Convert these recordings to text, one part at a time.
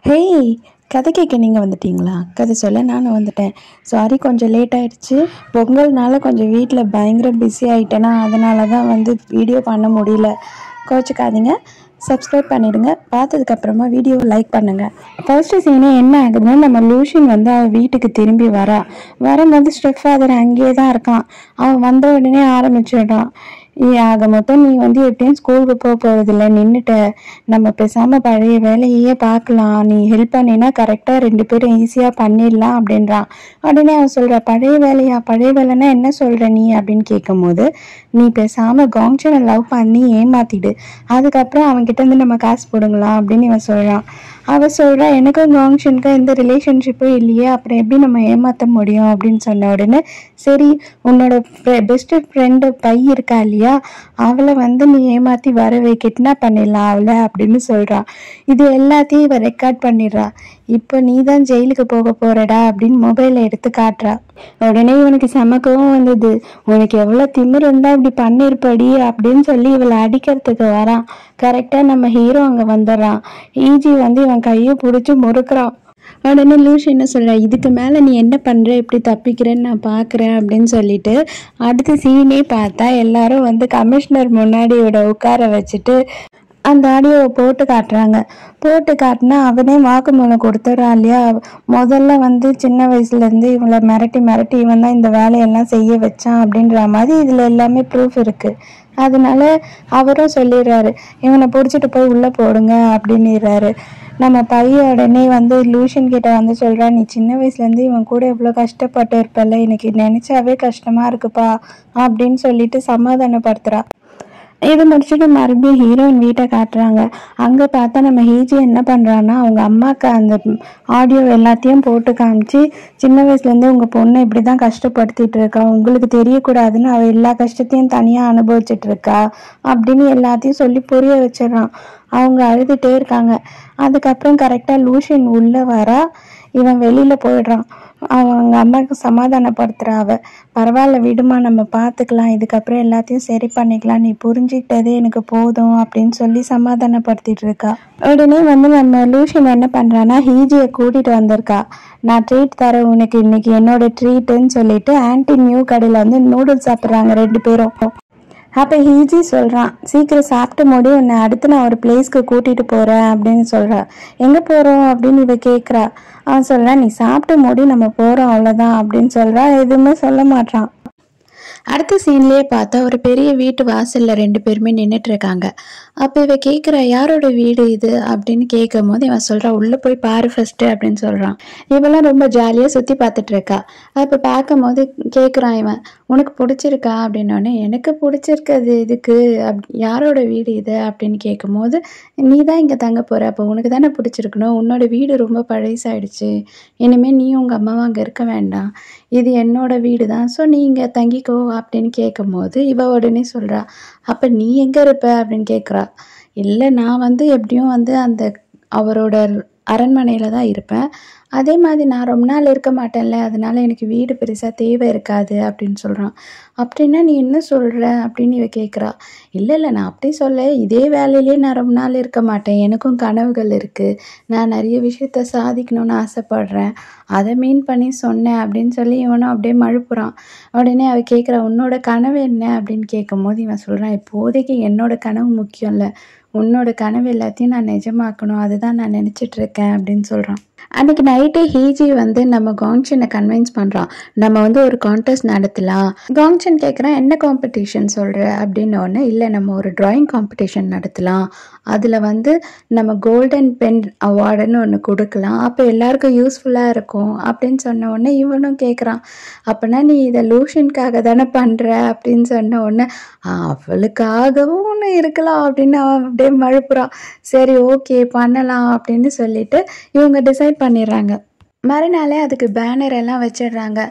hey கதை கேட்க நீங்கள் வந்துட்டீங்களா கதை சொல்ல நானும் வந்துட்டேன் சாரி கொஞ்சம் லேட் ஆயிடுச்சு பொங்கல்னால கொஞ்சம் வீட்டில் பயங்கர பிஸி ஆகிட்டேனா அதனால தான் வந்து வீடியோ பண்ண முடியல கோச்சிக்காதீங்க சப்ஸ்கிரைப் பண்ணிடுங்க பார்த்ததுக்கப்புறமா வீடியோவை லைக் பண்ணுங்கள் ஃபர்ஸ்ட்டு சீனே என்ன ஆகுதுன்னா நம்ம லூஷின் வந்து அவன் வீட்டுக்கு திரும்பி வரா வரும்போது ஸ்டெப் ஃபாதர் அங்கேயே தான் இருக்கான் அவன் வந்த உடனே ஆரம்பிச்சிடுறான் ஏ ஆக மொத்தம் நீ வந்து எப்படியும் ஸ்கூலுக்கு போக போகிறதில்ல நின்றுட்ட நம்ம பேசாமல் பழைய வேலையே பார்க்கலாம் நீ ஹெல்ப் பண்ணினா கரெக்டாக ரெண்டு பேரும் ஈஸியாக பண்ணிடலாம் அப்படின்றான் உடனே அவன் சொல்கிறா பழைய வேலையா பழைய வேலைன்னா என்ன சொல்கிற நீ அப்படின்னு கேட்கும்போது நீ பேசாமல் காங்சனை லவ் பண்ணி ஏமாத்திடு அதுக்கப்புறம் அவன்கிட்ட இருந்து நம்ம காசு போடுங்களாம் அப்படின்னு இவன் சொல்கிறான் அவ சொல்கிறா எனக்கும் காங்ஷனுக்கும் எந்த ரிலேஷன்ஷிப்பும் இல்லையே அப்புறம் எப்படி நம்ம ஏமாற்ற முடியும் அப்படின்னு சொன்ன உடனே சரி உன்னோட பெஸ்ட்டு ஃப்ரெண்டு பை இருக்கா இல்லையா அவளை வந்து நீ ஏமாற்றி வர வை கிட்னாப் பண்ணிடலாம் அவளை அப்படின்னு சொல்கிறா இது எல்லாத்தையும் இவ ரெக்கார்ட் பண்ணிடுறா இப்போ நீ தான் ஜெயிலுக்கு போக போறடா அப்படின்னு மொபைலை எடுத்து காட்டுறா உடனே இவனுக்கு செம கோவம் வந்தது உனக்கு எவ்வளோ திமிரு இருந்தா இப்படி பண்ணிருப்படி அப்படின்னு சொல்லி இவளை அடிக்கிறதுக்கு வரான் கரெக்டாக நம்ம ஹீரோ அங்கே வந்துடுறான் ஈஜி வந்து இவன் கையை பிடிச்சி முறுக்குறான் உடனே லூஷ் என்ன சொல்கிறா இதுக்கு மேலே நீ என்ன பண்ணுற இப்படி தப்பிக்கிறேன்னு நான் பார்க்குறேன் அப்படின்னு சொல்லிட்டு அடுத்த சீனே பார்த்தா எல்லாரும் வந்து கமிஷனர் முன்னாடி இவட உட்கார வச்சுட்டு அந்த ஆடியோவை போட்டு காட்டுறாங்க போட்டு காட்டினா அவனே வாக்குமூலம் கொடுத்துட்றான் இல்லையா முதல்ல வந்து சின்ன வயசுலேருந்து இவளை மிரட்டி மிரட்டி இவன் தான் இந்த வேலையெல்லாம் செய்ய வச்சான் அப்படின்ற மாதிரி இதில் எல்லாமே ப்ரூஃப் இருக்குது அதனால அவரும் சொல்லிடுறாரு இவனை பிடிச்சிட்டு போய் உள்ளே போடுங்க அப்படின்னுறாரு நம்ம பையன் உடனே வந்து லூஷன் கிட்ட வந்து சொல்றா நீ சின்ன வயசுலேருந்து இவன் கூட எவ்வளோ கஷ்டப்பட்டு இருப்பல்ல எனக்கு நினைச்சாவே கஷ்டமா இருக்குப்பா அப்படின்னு சொல்லிட்டு சமாதானப்படுத்துறா இது முடிச்சுட்டு மறுபடியும் ஹீரோயின் வீட்டை காட்டுறாங்க அங்கே பார்த்தா நம்ம ஹீஜி என்ன பண்ணுறான்னா அவங்க அம்மாவுக்கு அந்த ஆடியோ எல்லாத்தையும் போட்டு காமிச்சு சின்ன வயசுலேருந்தே உங்கள் பொண்ணை இப்படி தான் கஷ்டப்படுத்திட்டு இருக்கா உங்களுக்கு தெரியக்கூடாதுன்னு அவள் எல்லா கஷ்டத்தையும் தனியாக அனுபவிச்சுட்டு இருக்கா அப்படின்னு எல்லாத்தையும் சொல்லி புரிய வச்சிடறான் அவங்க அழுதுகிட்டே இருக்காங்க அதுக்கப்புறம் கரெக்டாக லூஷின் உள்ளே வரா இவன் வெளியில் போயிடுறான் அவங்க அம்மாவுக்கு சமாதானப்படுத்துகிறா அவ பரவாயில்ல விடுமா நம்ம பார்த்துக்கலாம் இதுக்கப்புறம் எல்லாத்தையும் சரி பண்ணிக்கலாம் நீ புரிஞ்சுக்கிட்டதே எனக்கு போதும் அப்படின்னு சொல்லி சமாதானப்படுத்திட்டு இருக்கா உடனே வந்து நம்ம லூஷன் என்ன பண்ணுறான்னா ஹீஜியை கூட்டிகிட்டு வந்திருக்கா நான் ட்ரீட் தரேன் உனக்கு இன்னைக்கு என்னோட ட்ரீட்டுன்னு சொல்லிட்டு ஆன்டி நியூ கடையில் வந்து நூடுல்ஸ் சாப்பிட்றாங்க ரெண்டு பேரும் அப்போ ஹீஜி சொல்கிறான் சீக்கிரம் சாப்பிட்டு முடி உன்னை அடுத்து நான் ஒரு பிளேஸ்க்கு கூட்டிகிட்டு போகிறேன் அப்படின்னு சொல்கிறா எங்கே போகிறோம் அப்படின்னு இவ கேட்குறா அவன் சொல்கிறான் நீ சாப்பிட்டு முடி நம்ம போகிறோம் அவ்வளோதான் அப்படின்னு சொல்கிறா எதுவுமே சொல்ல மாட்டான் அடுத்த சீன்லேயே பார்த்தா ஒரு பெரிய வீட்டு வாசலில் ரெண்டு பேருமே நின்றுட்டு இருக்காங்க அப்போ இவ கேட்குறா யாரோட வீடு இது அப்படின்னு கேட்கும் போது இவன் சொல்கிறா உள்ளே போய் பாரு ஃபஸ்ட்டு அப்படின்னு சொல்கிறான் இவெல்லாம் ரொம்ப ஜாலியாக சுற்றி பார்த்துட்டு இருக்கா அப்போ பார்க்கும் போது கேட்குறான் இவன் உனக்கு பிடிச்சிருக்கா அப்படின்னோடனே எனக்கு பிடிச்சிருக்கிறது இதுக்கு அப் யாரோட வீடு இது அப்படின்னு கேட்கும்போது நீ தான் இங்கே தங்க போகிற அப்போ உனக்கு தானே பிடிச்சிருக்கணும் உன்னோட வீடு ரொம்ப பழசாயிடுச்சு இனிமேல் நீ உங்கள் அம்மாவும் அங்கே இருக்க வேண்டாம் இது என்னோட வீடு தான் ஸோ நீ இங்கே தங்கிக்கோ அப்படின்னு கேட்கும்போது இவ உடனே சொல்கிறா அப்போ நீ எங்கே இருப்ப அப்படின்னு கேட்குறா இல்லை நான் வந்து எப்படியும் வந்து அந்த அவரோட அரண்மனையில் தான் இருப்பேன் அதே மாதிரி நான் ரொம்ப நாள் இருக்க மாட்டேன்ல அதனால எனக்கு வீடு பெருசாக தேவை இருக்காது அப்படின்னு சொல்கிறான் அப்படின்னா நீ என்ன சொல்கிற அப்படின்னு இவ கேட்குறா இல்லை இல்லை நான் அப்படி சொல்ல இதே வேலையிலே நான் ரொம்ப நாள் இருக்க மாட்டேன் எனக்கும் கனவுகள் இருக்குது நான் நிறைய விஷயத்த சாதிக்கணும்னு ஆசைப்படுறேன் அதை மீன் பண்ணி சொன்னேன் அப்படின்னு சொல்லி இவனும் அப்படியே மழுப்புறான் உடனே அவ கேட்குறா உன்னோட கனவு என்ன அப்படின்னு கேட்கும்போது இவன் சொல்கிறான் இப்போதைக்கு என்னோட கனவு முக்கியம் இல்லை உன்னோட கனவு எல்லாத்தையும் நான் நிஜமாக்கணும் அதுதான் நான் நினச்சிட்டு இருக்கேன் அப்படின்னு சொல்கிறான் அன்னைக்கு நைட்டே ஹீஜி வந்து நம்ம காங்சனை கன்வின்ஸ் பண்ணுறான் நம்ம வந்து ஒரு கான்டெஸ்ட் நடத்தலாம் காங்சன் கேட்குறான் என்ன காம்படிஷன் சொல்கிற அப்படின்னு ஒன்று இல்லை நம்ம ஒரு ட்ராயிங் காம்படிஷன் நடத்தலாம் அதில் வந்து நம்ம கோல்டன் பென் அவார்டுன்னு ஒன்று கொடுக்கலாம் அப்போ எல்லாருக்கும் யூஸ்ஃபுல்லாக இருக்கும் அப்படின்னு சொன்ன உடனே இவனும் கேட்குறான் அப்போனா நீ இதை லூஷனுக்காக தானே பண்ணுற அப்படின்னு சொன்ன உடனே அவளுக்காகவும் ஒன்று இருக்கலாம் அப்படின்னு அவன் அப்படியே மழுப்புறான் சரி ஓகே பண்ணலாம் அப்படின்னு சொல்லிட்டு இவங்க டிசைட் பண்ணிடுறாங்க மறுநாளே அதுக்கு பேனர் எல்லாம் வச்சிடுறாங்க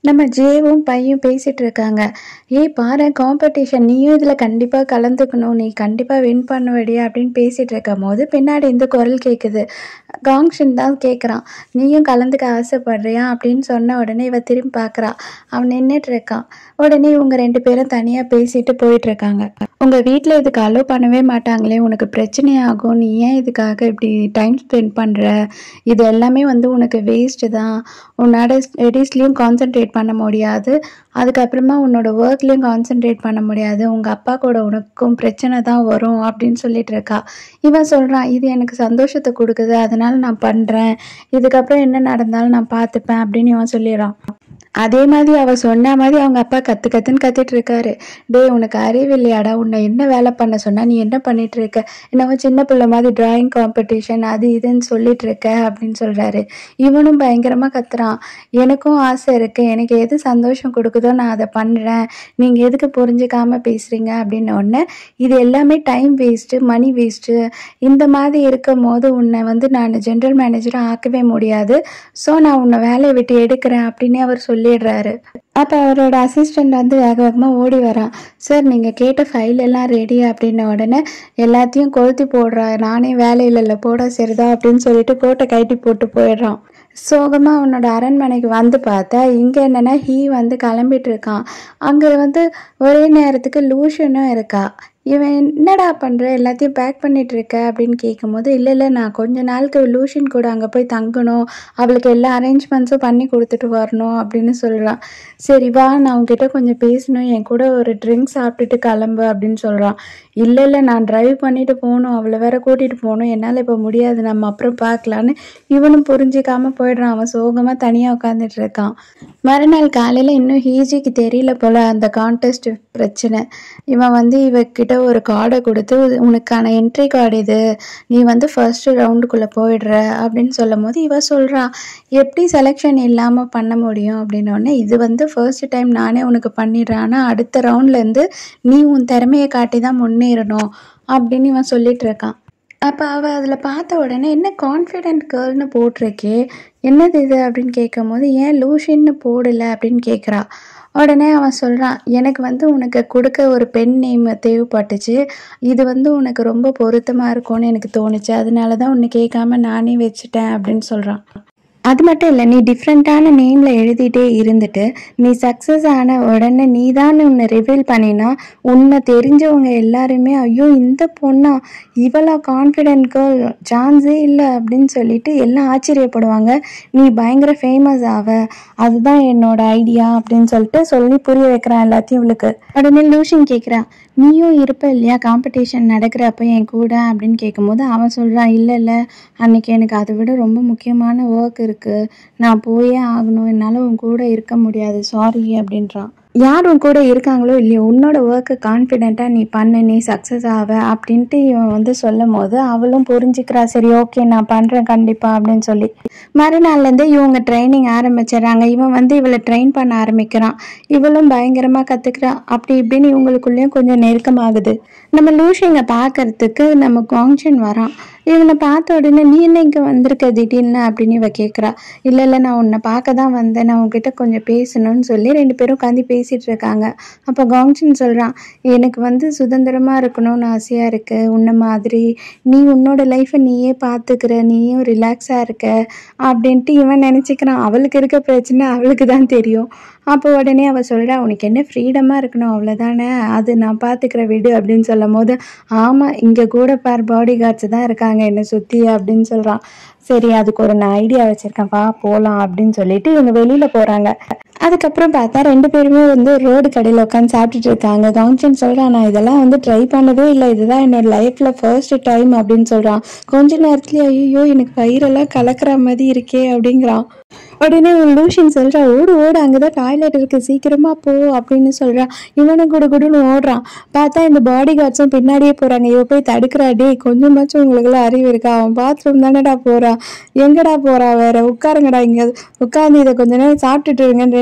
நம்ம ஜேவும் பையும் பேசிட்டு இருக்காங்க ஏய் பாரு காம்படிஷன் நீயும் இதில் கண்டிப்பாக கலந்துக்கணும் நீ கண்டிப்பாக வின் பண்ணுவடி அப்படின்னு பேசிட்டு இருக்கும் போது பின்னாடி இந்த குரல் கேட்குது காங்ஷன் தான் கேட்குறான் நீயும் கலந்துக்க ஆசைப்படுறியா அப்படின்னு சொன்ன உடனே இவ திரும்பி பார்க்குறா அவன் நின்றுட்டு இருக்கான் உடனே இவங்க ரெண்டு பேரும் தனியாக பேசிட்டு போயிட்டு இருக்காங்க உங்கள் வீட்டில் இதுக்கு அலோவ் பண்ணவே மாட்டாங்களே உனக்கு பிரச்சனை ஆகும் நீ ஏன் இதுக்காக இப்படி டைம் ஸ்பெண்ட் பண்ணுற இது எல்லாமே வந்து உனக்கு வேஸ்ட்டு தான் உன்னோட ஸ்டடீஸ்லேயும் கான்சென்ட்ரேட் பண்ண முடியாது அதுக்கப்புறமா உன்னோட ஒர்க்லேயும் கான்சென்ட்ரேட் பண்ண முடியாது உங்கள் அப்பா கூட உனக்கும் பிரச்சனை தான் வரும் அப்படின்னு சொல்லிட்டு இருக்கா இவன் சொல்கிறான் இது எனக்கு சந்தோஷத்தை கொடுக்குது அதனால நான் பண்ணுறேன் இதுக்கப்புறம் என்ன நடந்தாலும் நான் பார்த்துப்பேன் அப்படின்னு இவன் சொல்லிடுறான் அதே மாதிரி அவ சொன்ன மாதிரி அவங்க அப்பா கத்து கத்துன்னு கத்திட்டு இருக்காரு டேய் உனக்கு அறிவு இல்லையாடா உன்னை என்ன வேலை பண்ண சொன்னா நீ என்ன பண்ணிட்டு இருக்க என்னவோ சின்ன பிள்ளை மாதிரி டிராயிங் காம்படிஷன் அது இதுன்னு சொல்லிட்டு இருக்க அப்படின்னு சொல்றாரு இவனும் பயங்கரமா கத்துறான் எனக்கும் ஆசை இருக்கு எனக்கு எது சந்தோஷம் கொடுக்குதோ நான் அதை பண்றேன் நீங்க எதுக்கு புரிஞ்சுக்காம பேசுறீங்க அப்படின்னு உடனே இது எல்லாமே டைம் வேஸ்ட்டு மணி வேஸ்ட்டு இந்த மாதிரி இருக்கும் போது உன்னை வந்து நான் ஜென்ரல் மேனேஜராக ஆக்கவே முடியாது ஸோ நான் உன்னை வேலையை விட்டு எடுக்கிறேன் அப்படின்னு அவர் சொல்லிடுறாரு அப்போ அவரோட அசிஸ்டண்ட் வந்து வேக வேகமாக ஓடி வரான் சார் நீங்கள் கேட்ட ஃபைல் எல்லாம் ரெடி அப்படின்ன உடனே எல்லாத்தையும் கொளுத்தி போடுறா நானே வேலையில் இல்லை போட சரிதா அப்படின்னு சொல்லிட்டு கோட்டை கைட்டி போட்டு போயிடுறான் சோகமாக அவனோட அரண்மனைக்கு வந்து பார்த்தா இங்கே என்னென்னா ஹீ வந்து கிளம்பிட்டு இருக்கான் அங்கே வந்து ஒரே நேரத்துக்கு லூஷனும் இருக்கா இவன் என்னடா பண்ணுற எல்லாத்தையும் பேக் பண்ணிட்டு இருக்க அப்படின்னு கேட்கும்போது இல்லை இல்லை நான் கொஞ்ச நாளுக்கு லூஷின் கூட அங்கே போய் தங்கணும் அவளுக்கு எல்லா அரேஞ்ச்மெண்ட்ஸும் பண்ணி கொடுத்துட்டு வரணும் அப்படின்னு சொல்கிறான் சரி வா நான் உங்ககிட்ட கொஞ்சம் பேசணும் என் கூட ஒரு ட்ரிங்க் சாப்பிட்டுட்டு கிளம்பு அப்படின்னு சொல்கிறான் இல்லை இல்லை நான் டிரைவ் பண்ணிட்டு போகணும் அவளை வேற கூட்டிகிட்டு போகணும் என்னால் இப்போ முடியாது நம்ம அப்புறம் பார்க்கலான்னு இவனும் புரிஞ்சிக்காம போயிடுறான் அவன் சோகமாக தனியாக உட்காந்துட்டு இருக்கான் மறுநாள் காலையில் இன்னும் ஹீஜிக்கு தெரியல போல அந்த கான்டெஸ்ட் பிரச்சனை இவன் வந்து இவகிட்ட ஒரு கார்டை கொடுத்து உனக்கான என்ட்ரி கார்டு இது நீ வந்து ஃபர்ஸ்ட் ரவுண்டுக்குள்ளே போயிடுற அப்படின்னு சொல்லும் போது இவ சொல்கிறா எப்படி செலெக்ஷன் இல்லாமல் பண்ண முடியும் அப்படின்னோடனே இது வந்து ஃபர்ஸ்ட் டைம் நானே உனக்கு பண்ணிடுறேன் ஆனால் அடுத்த ரவுண்ட்லேருந்து நீ உன் திறமையை காட்டி தான் முன்னேறணும் அப்படின்னு இவன் சொல்லிட்டு இருக்கான் அப்போ அவள் அதில் பார்த்த உடனே என்ன கான்ஃபிடென்ட் கேர்ள்னு போட்டிருக்கே என்னது இது அப்படின்னு கேட்கும் போது ஏன் லூஷின்னு போடலை அப்படின்னு கேட்குறா உடனே அவன் சொல்கிறான் எனக்கு வந்து உனக்கு கொடுக்க ஒரு பென் நேம் தேவைப்பட்டுச்சு இது வந்து உனக்கு ரொம்ப பொருத்தமாக இருக்கும்னு எனக்கு தோணுச்சு அதனால தான் உன்னை கேட்காம நானே வச்சுட்டேன் அப்படின்னு சொல்கிறான் அது மட்டும் இல்லை நீ டிஃப்ரெண்ட்டான நேமில் எழுதிட்டே இருந்துட்டு நீ சக்ஸஸ் ஆன உடனே நீ தான் உன்னை ரிவீல் பண்ணினா உன்னை தெரிஞ்சவங்க எல்லாருமே ஐயோ இந்த பொண்ணா இவளா கான்ஃபிடென்ட் கேர்ள் சான்ஸே இல்லை அப்படின்னு சொல்லிட்டு எல்லாம் ஆச்சரியப்படுவாங்க நீ பயங்கர ஃபேமஸ் ஆவ அதுதான் என்னோட ஐடியா அப்படின்னு சொல்லிட்டு சொல்லி புரிய வைக்கிறான் எல்லாத்தையும் இவளுக்கு உடனே லூஷன் கேட்குறான் நீயும் இருப்ப இல்லையா காம்படிஷன் நடக்கிறப்ப என் கூட அப்படின்னு கேட்கும்போது அவன் சொல்கிறான் இல்லை இல்லை அன்னைக்கு எனக்கு அதை விட ரொம்ப முக்கியமான ஒர்க் இருக்குது நான் போயே ஆகணும் என்னால் உன் கூட இருக்க முடியாது சாரி அப்படின்றான் யார் உன் கூட இருக்காங்களோ இல்லையோ உன்னோட ஒர்க்கு கான்ஃபிடென்ட்டாக நீ பண்ணு நீ சக்ஸஸ் ஆவ அப்படின்ட்டு இவன் வந்து சொல்லும் போது அவளும் புரிஞ்சுக்கிறா சரி ஓகே நான் பண்ணுறேன் கண்டிப்பாக அப்படின்னு சொல்லி மறுநாள்லேருந்து இவங்க ட்ரைனிங் ஆரம்பிச்சிடுறாங்க இவன் வந்து இவளை ட்ரெயின் பண்ண ஆரம்பிக்கிறான் இவளும் பயங்கரமாக கற்றுக்கிறா அப்படி இப்படின்னு இவங்களுக்குள்ளேயும் கொஞ்சம் நெருக்கமாகுது நம்ம லூஷிங்க பார்க்கறதுக்கு நம்ம காங்ஷன் வரான் இவனை பார்த்த உடனே நீ என்ன இங்கே வந்திருக்க திடீர்னு அப்படின்னு இவ கேட்குறா இல்லை இல்லை நான் உன்னை பார்க்க தான் வந்தேன் நான் உன்கிட்ட கொஞ்சம் பேசணும்னு சொல்லி ரெண்டு பேரும் உட்காந்து பேசிகிட்டு இருக்காங்க அப்போ காங்ஷன் சொல்கிறான் எனக்கு வந்து சுதந்திரமாக இருக்கணும்னு ஆசையாக இருக்குது உன்னை மாதிரி நீ உன்னோட லைஃப்பை நீயே பார்த்துக்கிற நீயும் ரிலாக்ஸாக இருக்க அப்படின்ட்டு இவன் நினச்சிக்கிறான் அவளுக்கு இருக்க பிரச்சனை அவளுக்கு தான் தெரியும் அப்போ உடனே அவள் சொல்கிறா உனக்கு என்ன ஃப்ரீடமாக இருக்கணும் அவ்வளோதானே அது நான் பார்த்துக்கிற வீடு அப்படின்னு சொல்லும் போது ஆமாம் இங்கே கூட பார் பாடி கார்ட்ஸ் தான் இருக்காங்க என்னை சுற்றி அப்படின்னு சொல்கிறான் சரி அதுக்கு ஒரு நான் ஐடியா வச்சுருக்கேன் வா போகலாம் அப்படின்னு சொல்லிட்டு இவங்க வெளியில் போகிறாங்க அதுக்கப்புறம் பார்த்தா ரெண்டு பேருமே வந்து ரோடு கடையில் உட்காந்து சாப்பிட்டுட்டு இருக்காங்க கவுன்சன் சொல்கிறான் நான் இதெல்லாம் வந்து ட்ரை பண்ணவே இல்லை இதுதான் என்னோட லைஃப்பில் ஃபர்ஸ்ட் டைம் அப்படின்னு சொல்கிறான் கொஞ்ச நேரத்துலேயே ஐயோ எனக்கு வயிறெல்லாம் கலக்கிற மாதிரி இருக்கே அப்படிங்கிறான் உடனே லூஷின் சொல்கிறா ஓடு ஓடு அங்கே தான் டாய்லெட் இருக்குது சீக்கிரமா போ அப்படின்னு சொல்கிறான் இவனும் குடு குடுன்னு ஓடுறான் பார்த்தா இந்த பாடி கார்ட்ஸும் பின்னாடியே போகிறாங்க இவ போய் தடுக்கிறா டே கொஞ்சமாச்சும் உங்களுக்குலாம் அறிவு இருக்கா அவன் பாத்ரூம் தானடா போகிறான் எங்கடா போறா வேற உட்காருங்கடா இங்கே உட்காந்து இதை கொஞ்ச நேரம் சாப்பிட்டுட்டு இருங்கன்னு ரெண்டு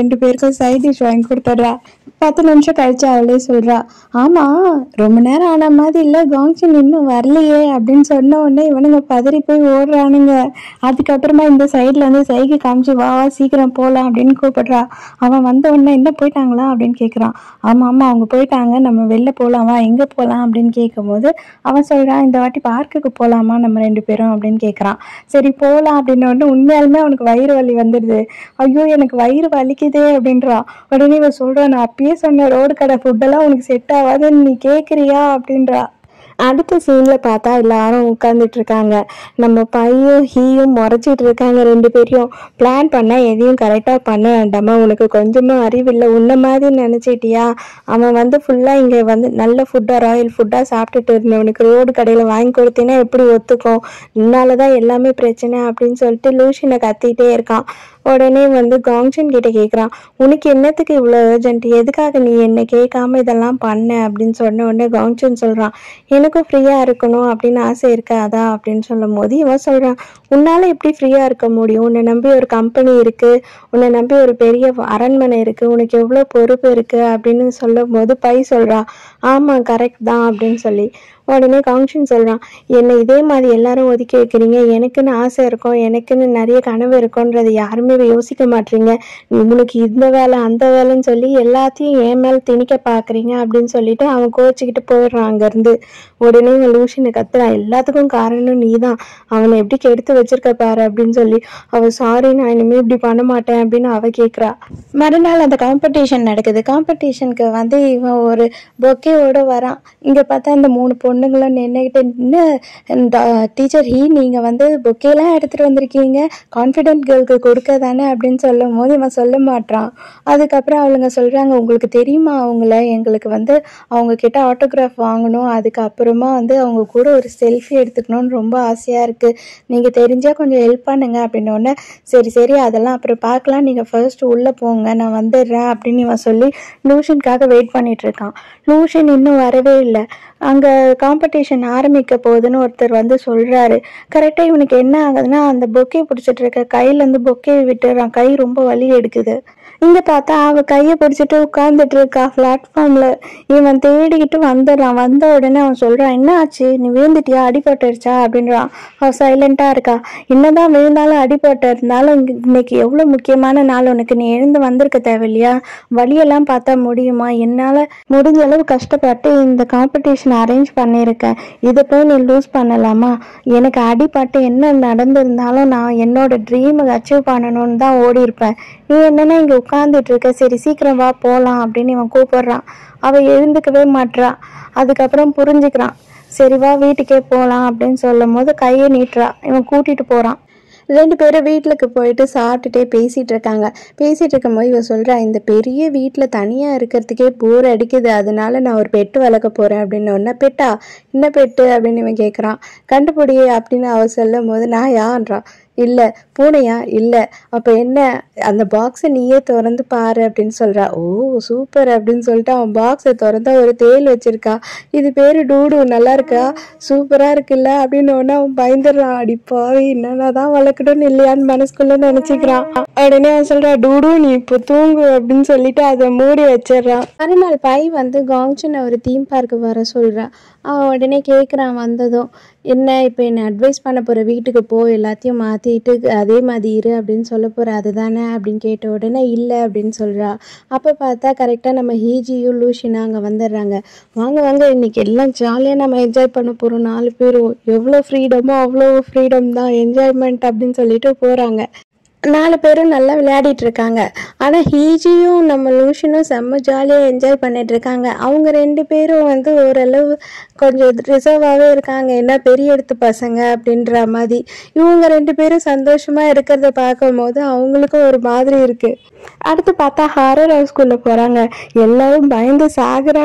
ரெண்டு பேருக்கும் சைட் டிஷ் வாங்கி கொடுத்துட்றா பத்து நிமிஷம் கழிச்சு அவளே சொல்றா ஆமா ரொம்ப நேரம் ஆன மாதிரி இல்ல காங்ஷன் இன்னும் வரலையே அப்படின்னு சொன்ன உடனே இவனுங்க பதறி போய் ஓடுறானுங்க அதுக்கப்புறமா இந்த சைட்ல வந்து சைகை காமிச்சு வா வா சீக்கிரம் போலாம் அப்படின்னு கூப்பிடுறா அவன் வந்த உடனே என்ன போயிட்டாங்களா அப்படின்னு கேக்குறான் ஆமா ஆமா அவங்க போயிட்டாங்க நம்ம வெளில போலாம் வா எங்க போலாம் அப்படின்னு கேட்கும்போது அவன் சொல்றான் இந்த வாட்டி பார்க்குக்கு போலாமா நம்ம ரெண்டு பேரும் அப்படின்னு கேக்குறான் சரி போலாம் அப்படின்னு உடனே உண்மையாலுமே அவனுக்கு வயிறு வலி வந்துடுது ஐயோ எனக்கு வயிறு வலிக்குதே அப்படின்றான் உடனே இவன் சொல்றான் நான் அப்பயே சொன்ன ரோடு கடை ஃபுட்டெல்லாம் உனக்கு செட் ஆகாதுன்னு நீ கேட்குறியா அப்படின்றா அடுத்த சீனில் பார்த்தா எல்லாரும் உட்காந்துட்டு இருக்காங்க நம்ம பையும் ஹீயும் முறைச்சிட்டு இருக்காங்க ரெண்டு பேரையும் பிளான் பண்ண எதையும் கரெக்டாக பண்ண வேண்டாமா உனக்கு கொஞ்சமும் அறிவில்லை உன்ன மாதிரி நினச்சிட்டியா அவன் வந்து ஃபுல்லாக இங்கே வந்து நல்ல ஃபுட்டாக ராயல் ஃபுட்டாக சாப்பிட்டுட்டு இருந்தவனுக்கு ரோடு கடையில் வாங்கி கொடுத்தீங்கன்னா எப்படி ஒத்துக்கும் இதனால தான் எல்லாமே பிரச்சனை அப்படின்னு சொல்லிட்டு லூஷினை கத்திட்டே இருக்கான் உடனே வந்து காங்ஷன் கிட்ட கேட்குறான் உனக்கு என்னத்துக்கு இவ்வளோ அர்ஜென்ட் எதுக்காக நீ என்னை கேட்காம இதெல்லாம் பண்ண அப்படின்னு சொன்ன உடனே காங்ஷன் சொல்கிறான் எனக்கும் ஃப்ரீயாக இருக்கணும் அப்படின்னு ஆசை இருக்காதா அப்படின்னு சொல்லும் போது இவன் சொல்கிறான் உன்னால் எப்படி ஃப்ரீயாக இருக்க முடியும் உன்னை நம்பி ஒரு கம்பெனி இருக்குது உன்னை நம்பி ஒரு பெரிய அரண்மனை இருக்குது உனக்கு எவ்வளோ பொறுப்பு இருக்குது அப்படின்னு சொல்லும் போது பை சொல்கிறா ஆமாம் கரெக்ட் தான் அப்படின்னு சொல்லி உடனே காங்ஷன் சொல்கிறான் என்னை இதே மாதிரி எல்லாரும் ஒதுக்கி வைக்கிறீங்க எனக்குன்னு ஆசை இருக்கும் எனக்குன்னு நிறைய கனவு இருக்கும்ன்றது யாருமே யோசிக்க மாட்டீங்க உனக்கு இந்த வேலை அந்த வேலைன்னு சொல்லி எல்லாத்தையும் என் மேலே திணிக்க பார்க்குறீங்க அப்படின்னு சொல்லிட்டு அவன் கோச்சிக்கிட்டு போயிடுறான் அங்கேருந்து உடனே இவன் லூஷினை கத்துறான் எல்லாத்துக்கும் காரணம் நீ தான் அவனை எப்படி கெடுத்து வச்சிருக்க பாரு அப்படின்னு சொல்லி அவ சாரி நான் இனிமேல் இப்படி பண்ண மாட்டேன் அப்படின்னு அவ கேட்குறா மறுநாள் அந்த காம்படிஷன் நடக்குது காம்படிஷனுக்கு வந்து இவன் ஒரு பொக்கேவோட வரான் இங்கே பார்த்தா இந்த மூணு பொண்ணுங்களும் நின்றுக்கிட்டு நின்று டீச்சர் ஹீ நீங்கள் வந்து பொக்கேலாம் எடுத்துகிட்டு வந்திருக்கீங்க கான்ஃபிடென்ட் கேர்ளுக்கு கொடுக்க தானே அப்படின்னு சொல்லும் போது இவன் சொல்ல மாட்றான் அதுக்கப்புறம் அவளுங்க சொல்கிறாங்க உங்களுக்கு தெரியுமா அவங்கள எங்களுக்கு வந்து அவங்க கிட்ட ஆட்டோகிராஃப் வாங்கணும் அதுக்கப்புறமா வந்து அவங்க கூட ஒரு செல்ஃபி எடுத்துக்கணும்னு ரொம்ப ஆசையாக இருக்குது நீங்கள் தெரிஞ்சால் கொஞ்சம் ஹெல்ப் பண்ணுங்க அப்படின்னு உடனே சரி சரி அதெல்லாம் அப்புறம் பார்க்கலாம் நீங்கள் ஃபர்ஸ்ட் உள்ளே போங்க நான் வந்துடுறேன் அப்படின்னு இவன் சொல்லி லூஷனுக்காக வெயிட் பண்ணிட்டு இருக்கான் லூஷன் இன்னும் வரவே இல்லை அங்கே காம்படிஷன் ஆரம்பிக்க போகுதுன்னு ஒருத்தர் வந்து சொல்கிறாரு கரெக்டாக இவனுக்கு என்ன ஆகுதுன்னா அந்த பொக்கே பிடிச்சிட்டு இருக்க கையிலேருந்து பொக்கே விட்டுறான் கை ரொம்ப வலி எடுக்குது இங்கே பார்த்தா அவ கையை பிடிச்சிட்டு உட்காந்துட்டு இருக்கா பிளாட்ஃபார்மில் இவன் தேடிக்கிட்டு வந்துடுறான் வந்த உடனே அவன் சொல்கிறான் என்ன ஆச்சு நீ விழுந்துட்டியா அடிபட்டுருச்சா அப்படின்றான் அவன் சைலண்ட்டாக இருக்கா என்னதான் விழுந்தாலும் அடிபட்டு இருந்தாலும் இங்க- இன்னைக்கு எவ்வளோ முக்கியமான நாள் உனக்கு நீ எழுந்து வந்திருக்க தேவையில்லையா வழியெல்லாம் பார்த்தா முடியுமா என்னால் முடிஞ்ச அளவு கஷ்டப்பட்டு இந்த காம்படிஷன் அரேஞ்ச் பண்ணியிருக்கேன் இதை போய் நீ லூஸ் பண்ணலாமா எனக்கு அடிபட்டு என்ன நடந்திருந்தாலும் நான் என்னோட ட்ரீமை அச்சீவ் பண்ணணும்னு தான் ஓடி இருப்பேன் நீ என்னன்னா இங்கே உட்காந்துட்டு இருக்க சரி சீக்கிரம் வா போகலாம் அப்படின்னு இவன் கூப்பிடுறான் அவள் எழுந்துக்கவே மாட்றா அதுக்கப்புறம் புரிஞ்சுக்கிறான் சரி வா வீட்டுக்கே போகலாம் அப்படின்னு சொல்லும் போது கையை நீட்டுறா இவன் கூட்டிட்டு போகிறான் ரெண்டு பேரும் வீட்டுக்கு போயிட்டு சாப்பிட்டுட்டே பேசிட்டு இருக்காங்க பேசிட்டு இருக்கும்போது இவ சொல்றா இந்த பெரிய வீட்டில் தனியாக இருக்கிறதுக்கே போர் அடிக்குது அதனால நான் ஒரு பெட்டு வளர்க்க போறேன் அப்படின்னு ஒன்னா பெட்டா என்ன பெட்டு அப்படின்னு இவன் கேட்குறான் கண்டுபிடி அப்படின்னு அவ சொல்லும் போது நான் யான்றான் இல்லை பூனையா இல்லை அப்போ என்ன அந்த பாக்ஸை நீயே திறந்து பாரு அப்படின்னு சொல்றா ஓ சூப்பர் அப்படின்னு சொல்லிட்டு அவன் பாக்ஸை திறந்தா ஒரு தேல் வச்சிருக்கா இது பேரு டூடு நல்லா இருக்கா சூப்பரா இருக்குல்ல அப்படின்னு உடனே அவன் பயந்துடுறான் அடி பாவி என்னதான் வளர்க்கணும்னு இல்லையான்னு மனசுக்குள்ள நினைச்சுக்கிறான் உடனே அவன் சொல்றா டூடு நீ இப்போ தூங்கு அப்படின்னு சொல்லிட்டு அதை மூடி வச்சிடுறான் மறுநாள் பை வந்து காங்சனை ஒரு தீம் பார்க்கு வர சொல்றான் அவன் உடனே கேட்குறான் வந்ததும் என்ன இப்போ என்னை அட்வைஸ் பண்ண போகிற வீட்டுக்கு போ எல்லாத்தையும் மாற்றிட்டு அதே மாதிரி இரு அப்படின்னு சொல்ல போகிற அதுதானே அப்படின்னு கேட்ட உடனே இல்லை அப்படின்னு சொல்கிறா அப்போ பார்த்தா கரெக்டாக நம்ம ஹீஜியும் லூஷினா அங்கே வந்துடுறாங்க வாங்க வாங்க இன்னைக்கு எல்லாம் ஜாலியாக நம்ம என்ஜாய் பண்ண போகிறோம் நாலு பேரும் எவ்வளோ ஃப்ரீடமோ அவ்வளோ ஃப்ரீடம் தான் என்ஜாய்மெண்ட் அப்படின்னு சொல்லிட்டு போகிறாங்க நாலு பேரும் நல்லா விளையாடிட்டு இருக்காங்க ஆனால் ஹீஜியும் நம்ம லூஷனும் செம்ம ஜாலியாக என்ஜாய் பண்ணிட்டு இருக்காங்க அவங்க ரெண்டு பேரும் வந்து ஓரளவு கொஞ்சம் ரிசர்வாகவே இருக்காங்க என்ன பெரிய எடுத்து பசங்க அப்படின்ற மாதிரி இவங்க ரெண்டு பேரும் சந்தோஷமாக இருக்கிறத பார்க்கும்போது அவங்களுக்கும் ஒரு மாதிரி இருக்கு அடுத்து பார்த்தா ஹாரர் ஹவுஸ்குள்ளே போகிறாங்க எல்லாரும் பயந்து சாகுறாங்க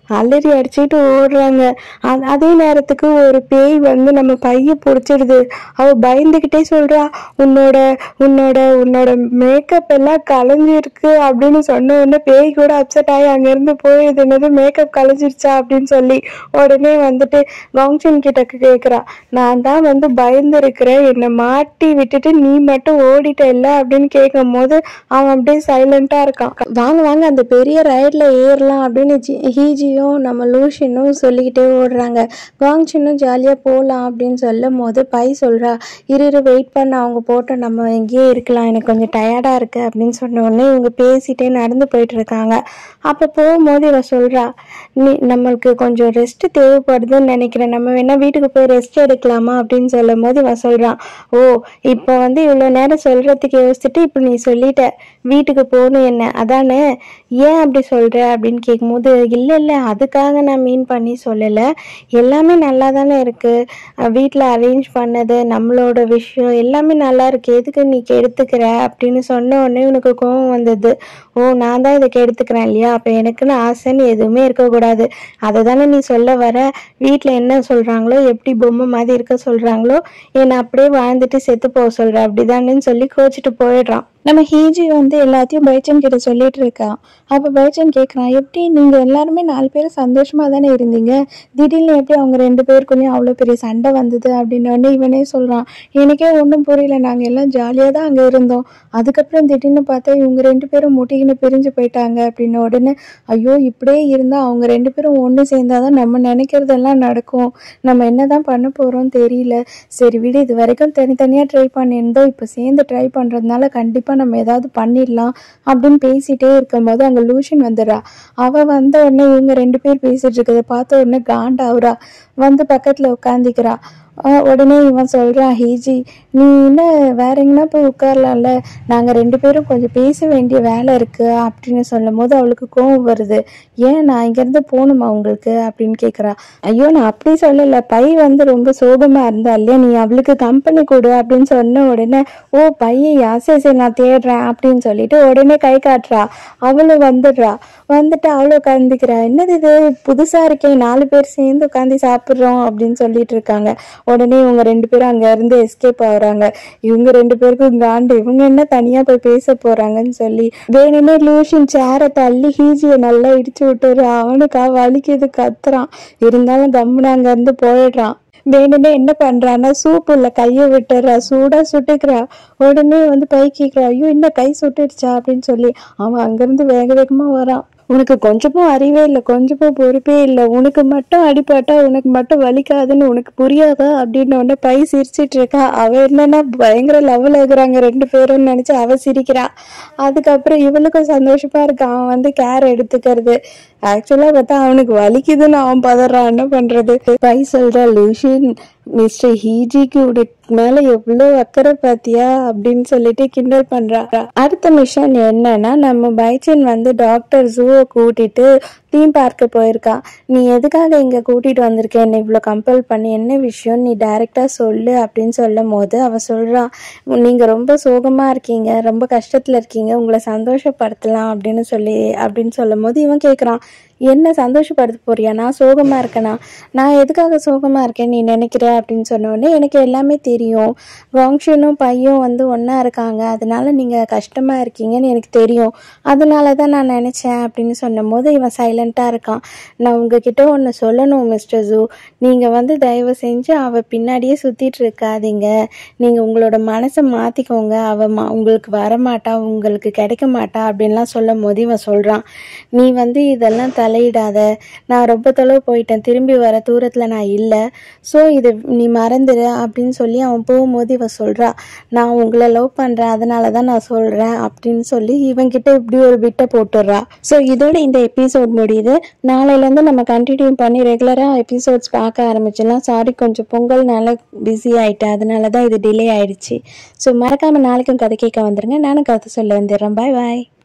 அலறி அடிச்சுட்டு ஓடுறாங்க அ- அதே நேரத்துக்கு ஒரு பேய் வந்து நம்ம பைய பிடிச்சிடுது அவ பயந்துகிட்டே சொல்றா உன்னோட உன்னோட உன்னோட மேக்கப் எல்லாம் கலைஞ்சிருக்கு அப்படின்னு சொன்ன உடனே பேய் கூட அப்செட் ஆகி அங்கிருந்து போயிடுது என்னது மேக்கப் கலைஞ்சிருச்சா அப்படின்னு சொல்லி உடனே வந்துட்டு கவுன்சன் கிட்ட கேக்குறா நான் தான் வந்து பயந்து இருக்கிறேன் என்னை மாட்டி விட்டுட்டு நீ மட்டும் ஓடிட்ட இல்ல அப்படின்னு கேட்கும் போது அவன் அப்படியே சைலண்டா இருக்கான் வாங்க வாங்க அந்த பெரிய ரைட்ல ஏறலாம் அப்படின்னு ஜி- ஹீஜியும் நம்ம லூஷினும் சொல்லிக்கிட்டே ஓடுறாங்க காங்சினும் ஜாலியா போகலாம் அப்படின்னு சொல்லும் போது பை சொல்றா இரு இரு வெயிட் பண்ண அவங்க போட்டு நம்ம எங்கேயே இருக்கலாம் எனக்கு கொஞ்சம் டயர்டா இருக்கு அப்படின்னு சொன்ன உடனே இவங்க பேசிட்டே நடந்து போயிட்டு இருக்காங்க அப்ப போகும்போது இவ சொல்றா நீ நம்மளுக்கு கொஞ்சம் ரெஸ்ட் தேவைப்படுதுன்னு நினைக்கிறேன் நம்ம வேணா வீட்டுக்கு போய் ரெஸ்ட் எடுக்கலாமா அப்படின்னு சொல்லும் போது இவன் சொல்றான் ஓ இப்போ வந்து இவ்வளோ நேரம் சொல்றதுக்கு யோசிச்சுட்டு இப்போ நீ சொல்லிட்ட வீட்டுக்கு போகணும் என்ன அதானே ஏன் அப்படி சொல்ற அப்படின்னு கேட்கும்போது இல்லை இல்லை அதுக்காக நான் மீன் பண்ணி சொல்லலை எல்லாமே நல்லா தானே இருக்கு வீட்டில் அரேஞ்ச் பண்ணது நம்மளோட விஷயம் எல்லாமே நல்லா இருக்கு எதுக்கு நீ கெடுத்துக்கிற அப்படின்னு சொன்ன உடனே உனக்கு கோவம் வந்தது ஓ நான் தான் இதை கெடுத்துக்கிறேன் இல்லையா அப்போ எனக்குன்னு ஆசைன்னு எதுவுமே இருக்கக்கூடாது அதை தானே நீ சொல்ல வர வீட்டில் என்ன சொல்கிறாங்களோ எப்படி பொம்மை மாதிரி இருக்க சொல்கிறாங்களோ என்னை அப்படியே வாழ்ந்துட்டு செத்து போக சொல்கிற அப்படிதானேன்னு சொல்லி கோச்சிட்டு போயிடுறான் நம்ம ஹீஜி வந்து எல்லாத்தையும் பைச்சன் கிட்ட சொல்லிட்டு இருக்கான் அப்போ பைச்சன் கேட்குறான் எப்படி நீங்கள் எல்லாருமே நாலு பேர் சந்தோஷமாக தானே இருந்தீங்க திடீர்னு எப்படி அவங்க ரெண்டு பேருக்குள்ளேயும் அவ்வளோ பெரிய சண்டை வந்தது அப்படின்னு உடனே இவனே சொல்கிறான் எனக்கே ஒன்றும் புரியல நாங்கள் எல்லாம் ஜாலியாக தான் அங்கே இருந்தோம் அதுக்கப்புறம் திடீர்னு பார்த்தா இவங்க ரெண்டு பேரும் முட்டிக்கின்னு பிரிஞ்சு போயிட்டாங்க அப்படின்னு உடனே ஐயோ இப்படியே இருந்தால் அவங்க ரெண்டு பேரும் ஒன்று சேர்ந்தாதான் நம்ம நினைக்கிறதெல்லாம் நடக்கும் நம்ம என்ன தான் பண்ண போகிறோம் தெரியல சரி விடு இது வரைக்கும் தனித்தனியாக ட்ரை பண்ணியிருந்தோம் இப்போ சேர்ந்து ட்ரை பண்ணுறதுனால கண்டிப்பாக நம்ம ஏதாவது பண்ணிடலாம் அப்படின்னு பேசிட்டே இருக்கும்போது அங்கே லூஷன் வந்துடுறா அவள் வந்த உடனே இவங்க ரெண்டு பேர் பேசிட்டு இருக்கிறத பார்த்த உடனே காண்டாவுறா வந்து பக்கத்தில் உட்காந்துக்கிறா ஆஹ் உடனே இவன் சொல்கிறான் ஹேஜி நீ என்ன வேற எங்கன்னா போய் உட்காரலாம்ல நாங்கள் ரெண்டு பேரும் கொஞ்சம் பேச வேண்டிய வேலை இருக்கு அப்படின்னு சொல்லும் போது அவளுக்கு கோவம் வருது ஏன் நான் இங்கேருந்து போகணுமா உங்களுக்கு அப்படின்னு கேட்குறா ஐயோ நான் அப்படி சொல்லலை பை வந்து ரொம்ப சோகமாக இருந்தா இல்லையா நீ அவளுக்கு கம்பெனி கொடு அப்படின்னு சொன்ன உடனே ஓ பையன் சரி சரி நான் தேடுறேன் அப்படின்னு சொல்லிட்டு உடனே கை காட்டுறா அவளும் வந்துடுறா வந்துட்டு அவளும் உட்காந்துக்கிறா என்னது இது புதுசாக இருக்கே நாலு பேர் சேர்ந்து உட்காந்து சாப்பிட்றோம் அப்படின்னு சொல்லிட்டு இருக்காங்க உடனே இவங்க ரெண்டு பேரும் அங்க இருந்து எஸ்கேப் ஆகுறாங்க இவங்க ரெண்டு பேருக்கும் காண்டு இவங்க என்ன தனியா போய் பேச போறாங்கன்னு சொல்லி வேணுமே லூஷின் சேரை தள்ளி ஹீஜியை நல்லா இடிச்சு விட்டுரு அவனுக்கா வலிக்குது கத்துறான் இருந்தாலும் கம்முன்னு அங்க இருந்து போயிடுறான் வேணுமே என்ன பண்றான்னா சூப்புல கையை விட்டுறா சூடா சுட்டுக்கிறா உடனே வந்து பை கேட்கிறா ஐயோ என்ன கை சுட்டுடுச்சா அப்படின்னு சொல்லி அவன் அங்கிருந்து வேக வேகமா வரான் உனக்கு கொஞ்சமும் அறிவே இல்லை கொஞ்சமும் பொறுப்பே இல்லை உனக்கு மட்டும் அடிபட்டா உனக்கு மட்டும் வலிக்காதுன்னு உனக்கு புரியாதா அப்படின்னு உடனே பை சிரிச்சிட்டு இருக்கா அவ என்னன்னா பயங்கர லெவல் ஆகுறாங்க ரெண்டு பேரும் நினைச்சு அவ சிரிக்கிறா அதுக்கப்புறம் இவனுக்கும் சந்தோஷமா இருக்கு அவன் வந்து கேர் எடுத்துக்கிறது ஆக்சுவலா பார்த்தா அவனுக்கு வலிக்குதுன்னு அவன் பதறான் என்ன பண்றது பை சொல்றா லூஷின் மிஸ்டர் ஹீஜிக்கு உனக்கு மேல எவ்வளவு அக்கறை பாத்தியா அப்படின்னு சொல்லிட்டு கிண்டல் பண்றா அடுத்த மிஷன் என்னன்னா நம்ம பைச்சன் வந்து டாக்டர் ஜூவை கூட்டிட்டு தீம் பார்க்க போயிருக்கா நீ எதுக்காக இங்க கூட்டிட்டு வந்திருக்க என்ன இவ்வளவு கம்பல் பண்ணி என்ன விஷயம் நீ டைரக்டா சொல்லு அப்படின்னு சொல்லும் போது அவ சொல்றா நீங்க ரொம்ப சோகமா இருக்கீங்க ரொம்ப கஷ்டத்துல இருக்கீங்க உங்களை சந்தோஷப்படுத்தலாம் அப்படின்னு சொல்லி அப்படின்னு சொல்லும் போது இவன் கேக்குறான் என்ன சந்தோஷப்படுத்த போறியா நான் சோகமா இருக்கேனா நான் எதுக்காக சோகமா இருக்கேன் நீ நினைக்கிற அப்படின்னு சொன்ன உடனே எனக்கு எல்லாமே தெரியும் காங்ஷனும் பையும் வந்து ஒண்ணா இருக்காங்க அதனால நீங்க கஷ்டமா இருக்கீங்கன்னு எனக்கு தெரியும் அதனால தான் நான் நினைச்சேன் அப்படின்னு சொன்னும் போது இவன் சைலண்டா இருக்கான் நான் உங்ககிட்ட ஒன்று சொல்லணும் மிஸ்டர் ஜூ நீங்க வந்து தயவு செஞ்சு அவ பின்னாடியே சுத்திட்டு இருக்காதீங்க நீங்க உங்களோட மனசை மாத்திக்கோங்க அவ மா உங்களுக்கு வரமாட்டா உங்களுக்கு கிடைக்க மாட்டா அப்படின்லாம் சொல்லும் போது இவன் சொல்றான் நீ வந்து இதெல்லாம் தலையிடாத நான் ரொம்ப தொலைவு போயிட்டேன் திரும்பி வர தூரத்துல நான் இல்லை ஸோ இது நீ மறந்துடு அப்படின்னு சொல்லி அவன் போகும்போது இவன் சொல்றா நான் உங்களை லவ் பண்றேன் அதனால தான் நான் சொல்றேன் அப்படின்னு சொல்லி இவன்கிட்ட இப்படி ஒரு பிட்டை போட்டுடுறா ஸோ இதோட இந்த எபிசோட் முடியுது நாளையிலேருந்து நம்ம கண்டினியூ பண்ணி ரெகுலராக எபிசோட்ஸ் பார்க்க ஆரம்பிச்சிடலாம் சாரி கொஞ்சம் பொங்கல்னால பிஸி ஆயிட்டேன் அதனால தான் இது டிலே ஆயிடுச்சு ஸோ மறக்காம நாளைக்கும் கதை கேட்க வந்துருங்க நானும் கதை சொல்ல வந்துடுறேன் பாய் பாய்